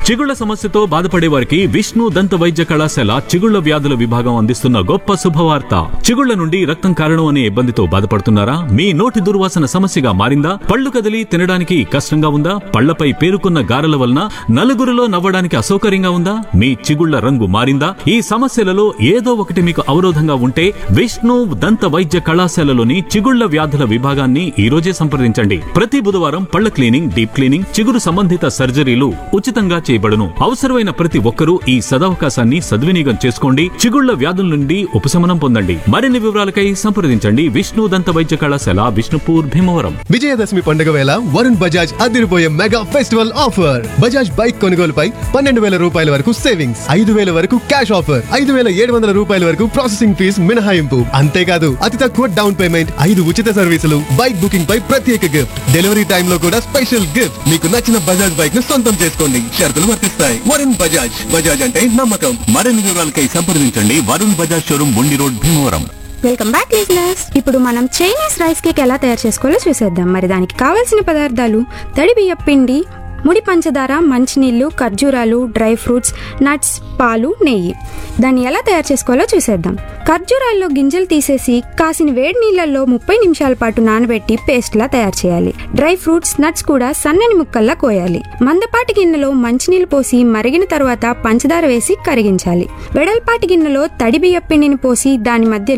చిగుళ్ల సమస్యతో బాధపడే వారికి విష్ణు దంత వైద్య కళాశాల చిగుళ్ల వ్యాధుల విభాగం అందిస్తున్న గొప్ప శుభవార్త చిగుళ్ల నుండి రక్తం కారణం అనే ఇబ్బందితో బాధపడుతున్నారా మీ నోటి దుర్వాసన సమస్యగా మారిందా పళ్ళు కదిలి తినడానికి కష్టంగా ఉందా పళ్లపై పేరుకున్న గారెల వలన నలుగురిలో నవ్వడానికి అసౌకర్యంగా ఉందా మీ చిగుళ్ల రంగు మారిందా ఈ సమస్యలలో ఏదో ఒకటి మీకు అవరోధంగా ఉంటే విష్ణు దంత వైద్య కళాశాలలోని చిగుళ్ల వ్యాధుల విభాగాన్ని ఈ రోజే సంప్రదించండి ప్రతి బుధవారం పళ్ల క్లీనింగ్ డీప్ క్లీనింగ్ చిగురు సంబంధిత సర్జరీలు ఉచితంగా చేయబడును అవసరమైన ప్రతి ఒక్కరూ ఈ సదవకాశాన్ని సద్వినియోగం చేసుకోండి చిగుళ్ల వ్యాధుల నుండి ఉపశమనం పొందండి మరిన్ని వివరాలకై సంప్రదించండి విష్ణు దంత వైద్య కళాశాల విష్ణుపూర్ భీమవరం విజయదశమి పండుగ వేళ వరుణ్ బజాజ్ అదిరిపోయే mega festival offer Bajaj bike కొనుగోలుపై పన్నెండు వేల రూపాయల వరకు సేవింగ్స్ ఐదు వేల వరకు క్యాష్ ఆఫర్ ఐదు వేల ఏడు వందల రూపాయల వరకు ప్రాసెసింగ్ ఫీజ్ మినహాయింపు అంతేకాదు అతి తక్కువ డౌన్ పేమెంట్ ఐదు ఉచిత సర్వీసులు బైక్ బుకింగ్ పై ప్రత్యేక గిఫ్ట్ డెలివరీ టైమ్ లో కూడా స్పెషల్ గిఫ్ట్ మీకు నచ్చిన బజాజ్ బైక్ ను సొంతం చేసుకోండి షరతులు వర్తిస్తాయి వరుణ్ బజాజ్ బజాజ్ అంటే నమ్మకం మరిన్ని వివరాలకై సంప్రదించండి Varun Bajaj showroom Bundi road Bhimavaram welcome back listeners ఇప్పుడు మనం చైనీస్ రైస్ కేక్ ఎలా తయారు చేసుకోవాలో చూసేద్దాం మరి దానికి కావాల్సిన పదార్థాలు తడి బియ్యం పిండి ముడి పంచదార మంచినీళ్ళు ఖర్జూరాలు డ్రై ఫ్రూట్స్ నట్స్ పాలు నెయ్యి దాన్ని ఎలా తయారు చేసుకోవాలో చూసేద్దాం ఖర్జూరాల్లో గింజలు తీసేసి కాసిన వేడి నీళ్ళల్లో ముప్పై నిమిషాల పాటు నానబెట్టి పేస్ట్ లా తయారు చేయాలి డ్రై ఫ్రూట్స్ నట్స్ కూడా సన్నని ముక్కల్లా కోయాలి మందపాటి గిన్నెలో మంచినీళ్ళు పోసి మరిగిన తర్వాత పంచదార వేసి కరిగించాలి వెడల్పాటి గిన్నెలో తడి బియ్యం పిండిని పోసి దాని మధ్య